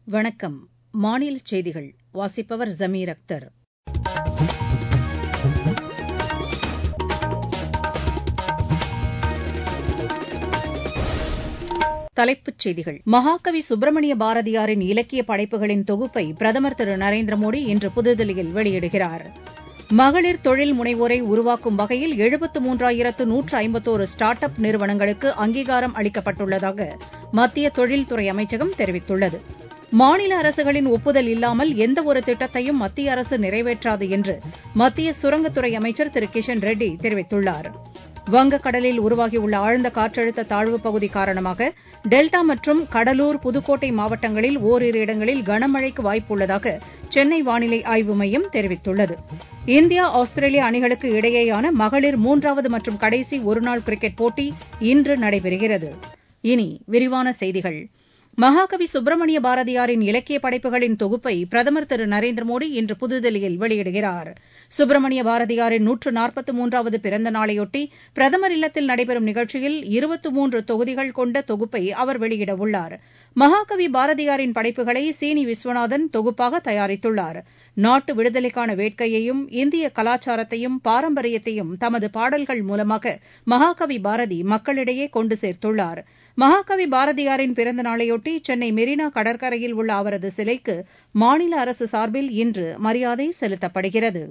வணக்கம் மாநிலச் செய்திகள் வாசிப்பவர் ஜமீர் அக்தர் தலைப்புச் செய்திகள் மகாகவி சுப்பிரமணிய பாரதியாரின் இலக்கிய படைப்புகளின் தொகுப்பை பிரதமர் திரு நரேந்திர மோடி இன்று புதுதில்லியில் வெளியிடுகிறார் மகளிர் தொழில் முனைவோரை உருவாக்கும் வகையில் எழுபத்து மூன்றாயிரத்து நூற்று ஐம்பத்தோரு ஸ்டார்ட் அப் நிறுவனங்களுக்கு அங்கீகாரம் அளிக்கப்பட்டுள்ளதாக மத்திய தொழில்துறை அமைச்சகம் தெரிவித்துள்ளது மாநில அரசுகளின் ஒப்புதல் இல்லாமல் எந்தவொரு திட்டத்தையும் மத்திய அரசு நிறைவேற்றாது என்று மத்திய சுரங்கத்துறை அமைச்சர் திரு கிஷன் ரெட்டி தெரிவித்துள்ளார் வங்கக்கடலில் உருவாகியுள்ள ஆழ்ந்த காற்றழுத்த தாழ்வுப் பகுதி காரணமாக டெல்டா மற்றும் கடலூர் புதுக்கோட்டை மாவட்டங்களில் ஒரிரு இடங்களில் கனமழைக்கு வாய்ப்புள்ளதாக சென்னை வானிலை ஆய்வு மையம் தெரிவித்துள்ளது இந்தியா ஆஸ்திரேலியா அணிகளுக்கு இடையேயான மகளிர் மூன்றாவது மற்றும் கடைசி ஒருநாள் கிரிக்கெட் போட்டி இன்று நடைபெறுகிறது இனி விரிவான செய்திகள் மகாகவி சுப்பிரமணிய பாரதியாரின் இலக்கிய படைப்புகளின் தொகுப்பை பிரதமர் திரு நரேந்திர மோடி இன்று புதுதில்லியில் வெளியிடுகிறார் சுப்பிரமணிய பாரதியாரின் நூற்று நாற்பத்து மூன்றாவது பிறந்த நாளையொட்டி பிரதமர் இல்லத்தில் நடைபெறும் நிகழ்ச்சியில் இருபத்து மூன்று தொகுதிகள் கொண்ட தொகுப்பை அவர் வெளியிடவுள்ளார் மகாகவி பாரதியாரின் படைப்புகளை சீனி விஸ்வநாதன் தொகுப்பாக தயாரித்துள்ளார் நாட்டு விடுதலைக்கான வேட்கையையும் இந்திய கலாச்சாரத்தையும் பாரம்பரியத்தையும் தமது பாடல்கள் மூலமாக மகாகவி பாரதி மக்களிடையே கொண்டு சேர்த்துள்ளார் மகாகவி பாரதியாரின் பிறந்த நாளையொட்டி சென்னை மெரினா கடற்கரையில் உள்ள அவரது சிலைக்கு மாநில அரசு சார்பில் இன்று மரியாதை செலுத்தப்படுகிறது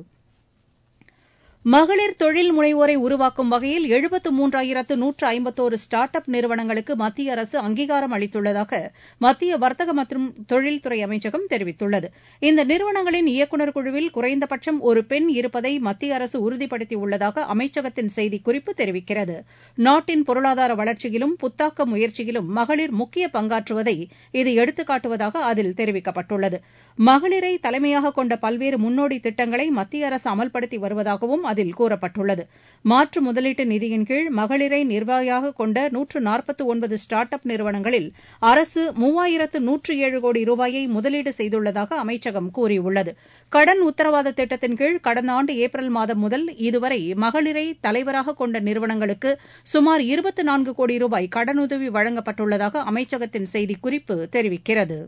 மகளிர் தொழில் முனைவோரை உருவாக்கும் வகையில் எழுபத்து மூன்றாயிரத்து நூற்று ஐம்பத்தோரு ஸ்டார்ட் அப் நிறுவனங்களுக்கு மத்திய அரசு அங்கீகாரம் அளித்துள்ளதாக மத்திய வர்த்தக மற்றும் தொழில்துறை அமைச்சகம் தெரிவித்துள்ளது இந்த நிறுவனங்களின் இயக்குநர் குழுவில் குறைந்தபட்சம் ஒரு பெண் இருப்பதை மத்திய அரசு உறுதிப்படுத்தியுள்ளதாக அமைச்சகத்தின் செய்திக்குறிப்பு தெரிவிக்கிறது நாட்டின் பொருளாதார வளர்ச்சியிலும் புத்தாக்க முயற்சியிலும் மகளிர் முக்கிய பங்காற்றுவதை இது எடுத்துக்காட்டுவதாக அதில் தெரிவிக்கப்பட்டுள்ளது மகளிரை தலைமையாக கொண்ட பல்வேறு முன்னோடி திட்டங்களை மத்திய அரசு அமல்படுத்தி வருவதாகவும் அதில் கூறப்பட்டுள்ளது மாற்று முதலீட்டு நிதியின் கீழ் மகளிரை நிர்வாகியாக கொண்ட நூற்று நாற்பத்து ஒன்பது ஸ்டார்ட் அப் நிறுவனங்களில் அரசு மூவாயிரத்து நூற்று ஏழு கோடி ரூபாயை முதலீடு செய்துள்ளதாக அமைச்சகம் கூறியுள்ளது கடன் உத்தரவாத திட்டத்தின் கீழ் கடந்த ஆண்டு ஏப்ரல் மாதம் முதல் இதுவரை மகளிரை தலைவராக கொண்ட நிறுவனங்களுக்கு சுமார் இருபத்து நான்கு கோடி ரூபாய் கடனுதவி வழங்கப்பட்டுள்ளதாக அமைச்சகத்தின் செய்திக்குறிப்பு தெரிவிக்கிறது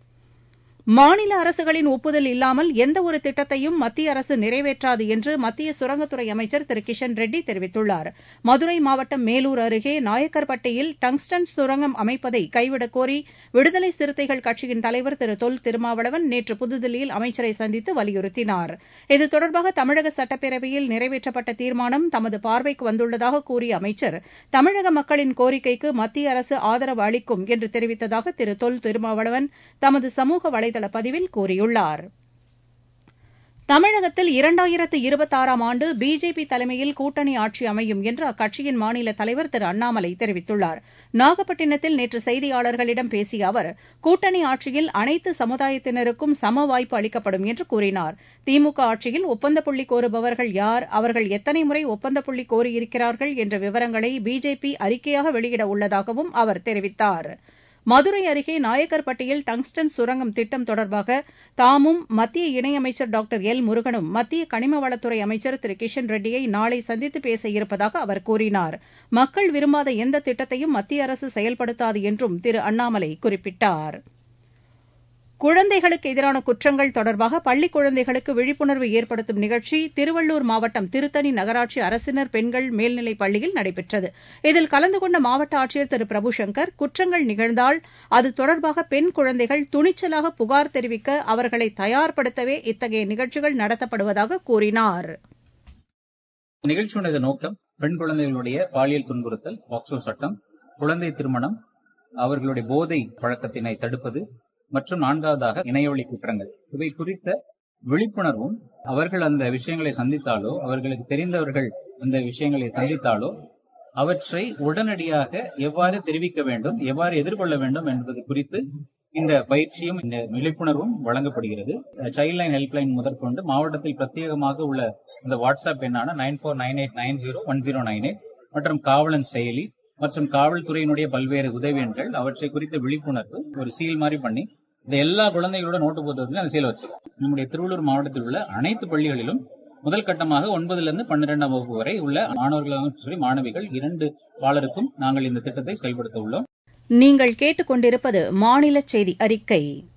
மாநில அரசுகளின் ஒப்புதல் இல்லாமல் எந்தவொரு திட்டத்தையும் மத்திய அரசு நிறைவேற்றாது என்று மத்திய சுரங்கத்துறை அமைச்சர் திரு கிஷன் ரெட்டி தெரிவித்துள்ளார் மதுரை மாவட்டம் மேலூர் அருகே நாயக்கர்பட்டியில் டங்ஸ்டன் சுரங்கம் அமைப்பதை கைவிடக் கோரி விடுதலை சிறுத்தைகள் கட்சியின் தலைவர் திரு தொல் திருமாவளவன் நேற்று புதுதில்லியில் அமைச்சரை சந்தித்து வலியுறுத்தினார் இது தொடர்பாக தமிழக சட்டப்பேரவையில் நிறைவேற்றப்பட்ட தீர்மானம் தமது பார்வைக்கு வந்துள்ளதாக கூறிய அமைச்சர் தமிழக மக்களின் கோரிக்கைக்கு மத்திய அரசு ஆதரவு அளிக்கும் என்று தெரிவித்ததாக திரு தொல் திருமாவளவன் தமது சமூக வலை வலைதள பதிவில் கூறியுள்ளார் தமிழகத்தில் இரண்டாயிரத்து இருபத்தாறாம் ஆண்டு பிஜேபி தலைமையில் கூட்டணி ஆட்சி அமையும் என்று அக்கட்சியின் மாநில தலைவர் திரு அண்ணாமலை தெரிவித்துள்ளார் நாகப்பட்டினத்தில் நேற்று செய்தியாளர்களிடம் பேசிய அவர் கூட்டணி ஆட்சியில் அனைத்து சமுதாயத்தினருக்கும் சம வாய்ப்பு அளிக்கப்படும் என்று கூறினார் திமுக ஆட்சியில் ஒப்பந்த புள்ளி கோருபவர்கள் யார் அவர்கள் எத்தனை முறை ஒப்பந்த புள்ளி கோரியிருக்கிறார்கள் என்ற விவரங்களை பிஜேபி அறிக்கையாக வெளியிட உள்ளதாகவும் அவர் தெரிவித்தார் மதுரை அருகே நாயக்கர்பட்டியில் டங்ஸ்டன் சுரங்கம் திட்டம் தொடர்பாக தாமும் மத்திய இணையமைச்சர் டாக்டர் எல் முருகனும் மத்திய கனிம வளத்துறை அமைச்சர் திரு கிஷன் ரெட்டியை நாளை சந்தித்து பேச இருப்பதாக அவர் கூறினார் மக்கள் விரும்பாத எந்த திட்டத்தையும் மத்திய அரசு செயல்படுத்தாது என்றும் திரு அண்ணாமலை குறிப்பிட்டார் குழந்தைகளுக்கு எதிரான குற்றங்கள் தொடர்பாக பள்ளிக் குழந்தைகளுக்கு விழிப்புணர்வு ஏற்படுத்தும் நிகழ்ச்சி திருவள்ளூர் மாவட்டம் திருத்தணி நகராட்சி அரசினர் பெண்கள் மேல்நிலைப் பள்ளியில் நடைபெற்றது இதில் கலந்து கொண்ட மாவட்ட ஆட்சியர் திரு பிரபுசங்கர் குற்றங்கள் நிகழ்ந்தால் அது தொடர்பாக பெண் குழந்தைகள் துணிச்சலாக புகார் தெரிவிக்க அவர்களை தயார்படுத்தவே இத்தகைய நிகழ்ச்சிகள் நடத்தப்படுவதாக கூறினார் நிகழ்ச்சியுடைய நோக்கம் பெண் குழந்தைகளுடைய பாலியல் துன்புறுத்தல் பாக்சோ சட்டம் குழந்தை திருமணம் அவர்களுடைய போதை பழக்கத்தினை தடுப்பது மற்றும் நான்காவதாக இணையவழி குற்றங்கள் இவை குறித்த விழிப்புணர்வும் அவர்கள் அந்த விஷயங்களை சந்தித்தாலோ அவர்களுக்கு தெரிந்தவர்கள் அந்த விஷயங்களை சந்தித்தாலோ அவற்றை உடனடியாக எவ்வாறு தெரிவிக்க வேண்டும் எவ்வாறு எதிர்கொள்ள வேண்டும் என்பது குறித்து இந்த பயிற்சியும் இந்த விழிப்புணர்வும் வழங்கப்படுகிறது சைல்ட் லைன் ஹெல்ப்லைன் முதற்கொண்டு மாவட்டத்தில் பிரத்யேகமாக உள்ள இந்த வாட்ஸ்அப் எண்ணான nine four nine eight nine zero one zero nine eight மற்றும் காவலன் செயலி மற்றும் காவல்துறையினுடைய பல்வேறு உதவி எண்கள் அவற்றை குறித்த விழிப்புணர்வு ஒரு சீல் மாதிரி பண்ணி இந்த எல்லா குழந்தைகளோட நோட்டு புத்தகத்திலும் அந்த சீல் வச்சிருக்கோம் நம்முடைய திருவள்ளூர் மாவட்டத்தில் உள்ள அனைத்து பள்ளிகளிலும் முதல் கட்டமாக ஒன்பதுல இருந்து பன்னிரெண்டாம் வகுப்பு வரை உள்ள மாணவர்களாகவும் சரி மாணவிகள் இரண்டு பாலருக்கும் நாங்கள் இந்த திட்டத்தை செயல்படுத்த உள்ளோம் நீங்கள் கேட்டுக்கொண்டிருப்பது மாநில செய்தி அறிக்கை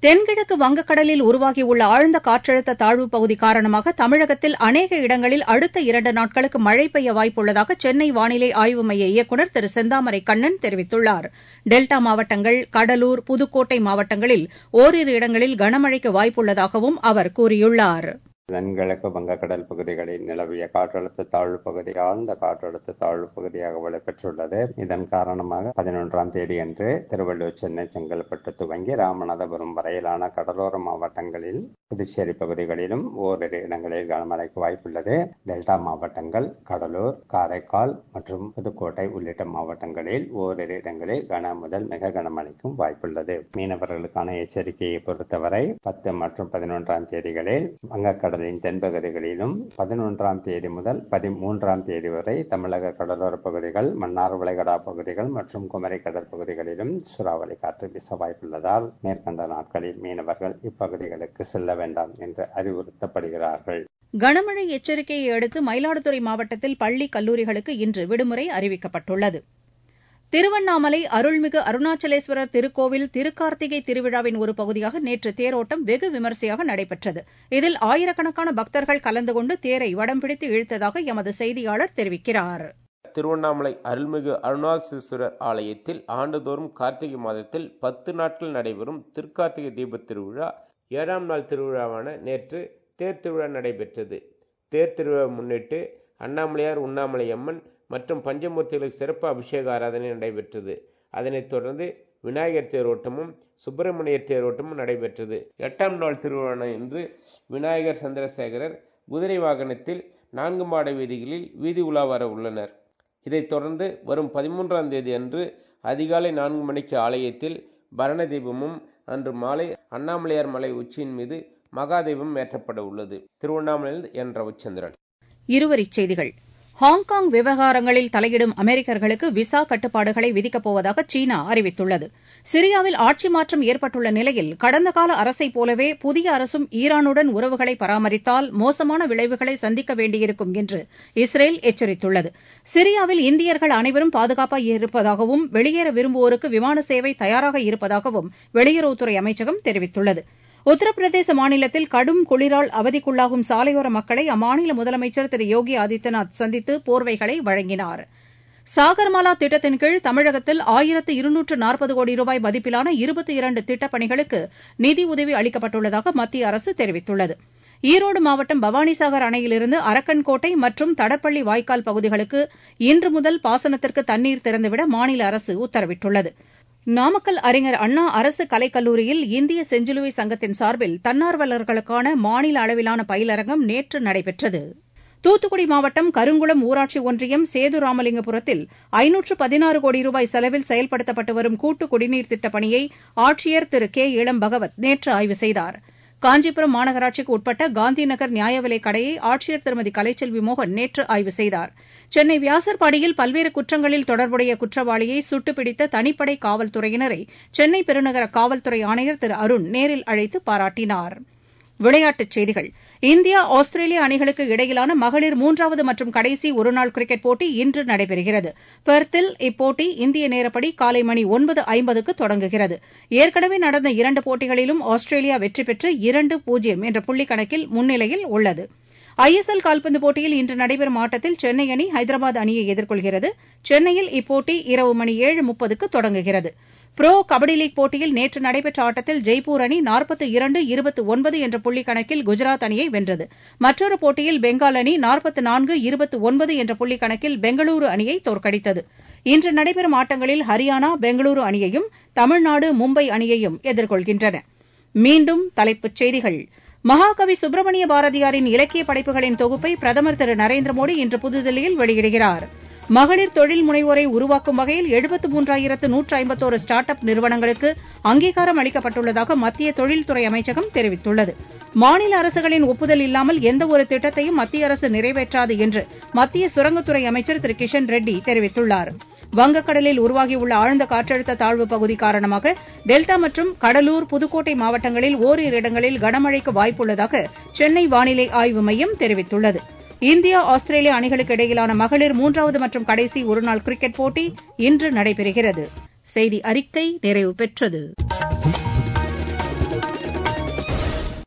தென்கிழக்கு வங்கக்கடலில் உருவாகியுள்ள ஆழ்ந்த காற்றழுத்த தாழ்வுப் பகுதி காரணமாக தமிழகத்தில் அநேக இடங்களில் அடுத்த இரண்டு நாட்களுக்கு மழை பெய்ய வாய்ப்புள்ளதாக சென்னை வானிலை ஆய்வு மைய இயக்குநர் திரு செந்தாமரை கண்ணன் தெரிவித்துள்ளார் டெல்டா மாவட்டங்கள் கடலூர் புதுக்கோட்டை மாவட்டங்களில் ஓரிரு இடங்களில் கனமழைக்கு வாய்ப்புள்ளதாகவும் அவர் கூறியுள்ளார் தென்கிழக்கு வங்கக்கடல் பகுதிகளில் நிலவிய காற்றழுத்த தாழ்வு பகுதி ஆழ்ந்த காற்றழுத்த தாழ்வு பகுதியாக வலுப்பெற்றுள்ளது இதன் காரணமாக பதினொன்றாம் தேதி அன்று திருவள்ளூர் சென்னை செங்கல்பட்டு துவங்கி ராமநாதபுரம் வரையிலான கடலோர மாவட்டங்களில் புதுச்சேரி பகுதிகளிலும் ஓரிரு இடங்களில் கனமழைக்கு வாய்ப்புள்ளது டெல்டா மாவட்டங்கள் கடலூர் காரைக்கால் மற்றும் புதுக்கோட்டை உள்ளிட்ட மாவட்டங்களில் ஓரிரு இடங்களில் கன முதல் மிக கனமழைக்கும் வாய்ப்புள்ளது மீனவர்களுக்கான எச்சரிக்கையை பொறுத்தவரை பத்து மற்றும் பதினொன்றாம் தேதிகளில் வங்கக்கடல் கடலின் தென்பகுதிகளிலும் பதினொன்றாம் தேதி முதல் பதிமூன்றாம் தேதி வரை தமிழக கடலோர பகுதிகள் மன்னார் வளைகுடா பகுதிகள் மற்றும் குமரி கடல் பகுதிகளிலும் சூறாவளி காற்று வீச வாய்ப்புள்ளதால் மேற்கண்ட நாட்களில் மீனவர்கள் இப்பகுதிகளுக்கு செல்ல வேண்டாம் என்று அறிவுறுத்தப்படுகிறார்கள் கனமழை எச்சரிக்கையை அடுத்து மயிலாடுதுறை மாவட்டத்தில் பள்ளி கல்லூரிகளுக்கு இன்று விடுமுறை அறிவிக்கப்பட்டுள்ளது திருவண்ணாமலை அருள்மிகு அருணாச்சலேஸ்வரர் திருக்கோவில் திருக்கார்த்திகை திருவிழாவின் ஒரு பகுதியாக நேற்று தேரோட்டம் வெகு விமரிசையாக நடைபெற்றது இதில் ஆயிரக்கணக்கான பக்தர்கள் கலந்து கொண்டு தேரை வடம் பிடித்து இழுத்ததாக எமது செய்தியாளர் தெரிவிக்கிறார் திருவண்ணாமலை அருள்மிகு அருணாசலேஸ்வரர் ஆலயத்தில் ஆண்டுதோறும் கார்த்திகை மாதத்தில் பத்து நாட்கள் நடைபெறும் திருக்கார்த்திகை தீபத் திருவிழா ஏழாம் நாள் திருவிழாவான நேற்று தேர் திருவிழா நடைபெற்றது தேர் திருவிழா முன்னிட்டு அண்ணாமலையார் உண்ணாமலை அம்மன் மற்றும் பஞ்சமூர்த்திகளுக்கு சிறப்பு அபிஷேக ஆராதனை நடைபெற்றது அதனைத் தொடர்ந்து விநாயகர் தேரோட்டமும் சுப்பிரமணியர் தேரோட்டமும் நடைபெற்றது எட்டாம் நாள் திருவிழா இன்று விநாயகர் சந்திரசேகரர் குதிரை வாகனத்தில் நான்கு மாட வீதிகளில் வீதி உலா வர உள்ளனர் இதைத் தொடர்ந்து வரும் பதிமூன்றாம் தேதி அன்று அதிகாலை நான்கு மணிக்கு ஆலயத்தில் பரண தீபமும் அன்று மாலை அண்ணாமலையார் மலை உச்சியின் மீது மகாதீபம் ஏற்றப்பட உள்ளது திருவண்ணாமலையில் என் ரவிச்சந்திரன் இருவரிச் செய்திகள் ஹாங்காங் விவகாரங்களில் தலையிடும் அமெரிக்கர்களுக்கு விசா கட்டுப்பாடுகளை விதிக்கப் போவதாக சீனா அறிவித்துள்ளது சிரியாவில் ஆட்சி மாற்றம் ஏற்பட்டுள்ள நிலையில் கடந்த கால அரசைப் போலவே புதிய அரசும் ஈரானுடன் உறவுகளை பராமரித்தால் மோசமான விளைவுகளை சந்திக்க வேண்டியிருக்கும் என்று இஸ்ரேல் எச்சரித்துள்ளது சிரியாவில் இந்தியர்கள் அனைவரும் பாதுகாப்பாக இருப்பதாகவும் வெளியேற விரும்புவோருக்கு விமான சேவை தயாராக இருப்பதாகவும் வெளியுறவுத்துறை அமைச்சகம் தெரிவித்துள்ளது உத்தரப்பிரதேச மாநிலத்தில் கடும் குளிரால் அவதிக்குள்ளாகும் சாலையோர மக்களை அம்மாநில முதலமைச்சர் திரு யோகி ஆதித்யநாத் சந்தித்து போர்வைகளை வழங்கினார் சாகர்மாலா திட்டத்தின் கீழ் தமிழகத்தில் ஆயிரத்து இருநூற்று நாற்பது கோடி ரூபாய் மதிப்பிலான இருபத்தி இரண்டு திட்டப் பணிகளுக்கு நிதியுதவி அளிக்கப்பட்டுள்ளதாக மத்திய அரசு தெரிவித்துள்ளது ஈரோடு மாவட்டம் பவானிசாகர் அணையிலிருந்து அரக்கன்கோட்டை மற்றும் தடப்பள்ளி வாய்க்கால் பகுதிகளுக்கு இன்று முதல் பாசனத்திற்கு தண்ணீர் திறந்துவிட மாநில அரசு உத்தரவிட்டுள்ளது நாமக்கல் அறிஞர் அண்ணா அரசு கலைக்கல்லூரியில் இந்திய செஞ்சிலுவை சங்கத்தின் சார்பில் தன்னார்வலர்களுக்கான மாநில அளவிலான பயிலரங்கம் நேற்று நடைபெற்றது தூத்துக்குடி மாவட்டம் கருங்குளம் ஊராட்சி ஒன்றியம் சேதுராமலிங்கபுரத்தில் ஐநூற்று பதினாறு கோடி ரூபாய் செலவில் செயல்படுத்தப்பட்டு வரும் கூட்டு குடிநீர் திட்டப் பணியை ஆட்சியர் திரு கே இளம் பகவத் நேற்று ஆய்வு செய்தார் காஞ்சிபுரம் மாநகராட்சிக்கு உட்பட்ட காந்தி நகர் நியாய விலைக் கடையை ஆட்சியர் திருமதி கலைச்செல்வி மோகன் நேற்று ஆய்வு செய்தார் சென்னை வியாசர்பாடியில் பல்வேறு குற்றங்களில் தொடர்புடைய குற்றவாளியை சுட்டுப்பிடித்த தனிப்படை காவல்துறையினரை சென்னை பெருநகர காவல்துறை ஆணையர் திரு அருண் நேரில் அழைத்து பாராட்டினார் விளையாட்டுச் செய்திகள் இந்தியா ஆஸ்திரேலியா அணிகளுக்கு இடையிலான மகளிர் மூன்றாவது மற்றும் கடைசி ஒருநாள் கிரிக்கெட் போட்டி இன்று நடைபெறுகிறது பெர்த்தில் இப்போட்டி இந்திய நேரப்படி காலை மணி ஒன்பது ஐம்பதுக்கு தொடங்குகிறது ஏற்கனவே நடந்த இரண்டு போட்டிகளிலும் ஆஸ்திரேலியா வெற்றி பெற்று இரண்டு பூஜ்ஜியம் என்ற புள்ளி கணக்கில் முன்னிலையில் உள்ளது ஐஎஸ்எல் கால்பந்து போட்டியில் இன்று நடைபெறும் ஆட்டத்தில் சென்னை அணி ஹைதராபாத் அணியை எதிர்கொள்கிறது சென்னையில் இப்போட்டி இரவு மணி ஏழு முப்பதுக்கு தொடங்குகிறது புரோ கபடி லீக் போட்டியில் நேற்று நடைபெற்ற ஆட்டத்தில் ஜெய்ப்பூர் அணி நாற்பத்து இரண்டு இருபத்து ஒன்பது என்ற புள்ளி கணக்கில் குஜராத் அணியை வென்றது மற்றொரு போட்டியில் பெங்கால் அணி நாற்பத்து நான்கு இருபத்து ஒன்பது என்ற புள்ளி கணக்கில் பெங்களூரு அணியை தோற்கடித்தது இன்று நடைபெறும் ஆட்டங்களில் ஹரியானா பெங்களூரு அணியையும் தமிழ்நாடு மும்பை அணியையும் எதிர்கொள்கின்றன மீண்டும் தலைப்புச் செய்திகள் மகாகவி சுப்பிரமணிய பாரதியாரின் இலக்கிய படைப்புகளின் தொகுப்பை பிரதமர் திரு நரேந்திர மோடி இன்று புதுதில்லியில் வெளியிடுகிறார் மகளிர் தொழில் முனைவோரை உருவாக்கும் வகையில் எழுபத்து மூன்றாயிரத்து நூற்று ஐம்பத்தோரு ஸ்டார்ட் அப் நிறுவனங்களுக்கு அங்கீகாரம் அளிக்கப்பட்டுள்ளதாக மத்திய தொழில்துறை அமைச்சகம் தெரிவித்துள்ளது மாநில அரசுகளின் ஒப்புதல் இல்லாமல் எந்தவொரு திட்டத்தையும் மத்திய அரசு நிறைவேற்றாது என்று மத்திய சுரங்கத்துறை அமைச்சர் திரு கிஷன் ரெட்டி தெரிவித்துள்ளார் வங்கக்கடலில் உருவாகியுள்ள ஆழ்ந்த காற்றழுத்த தாழ்வு பகுதி காரணமாக டெல்டா மற்றும் கடலூர் புதுக்கோட்டை மாவட்டங்களில் ஓரிரு இடங்களில் கனமழைக்கு வாய்ப்புள்ளதாக சென்னை வானிலை ஆய்வு மையம் தெரிவித்துள்ளது இந்தியா ஆஸ்திரேலியா அணிகளுக்கு இடையிலான மகளிர் மூன்றாவது மற்றும் கடைசி ஒருநாள் கிரிக்கெட் போட்டி இன்று நடைபெறுகிறது செய்தி அறிக்கை நிறைவு பெற்றது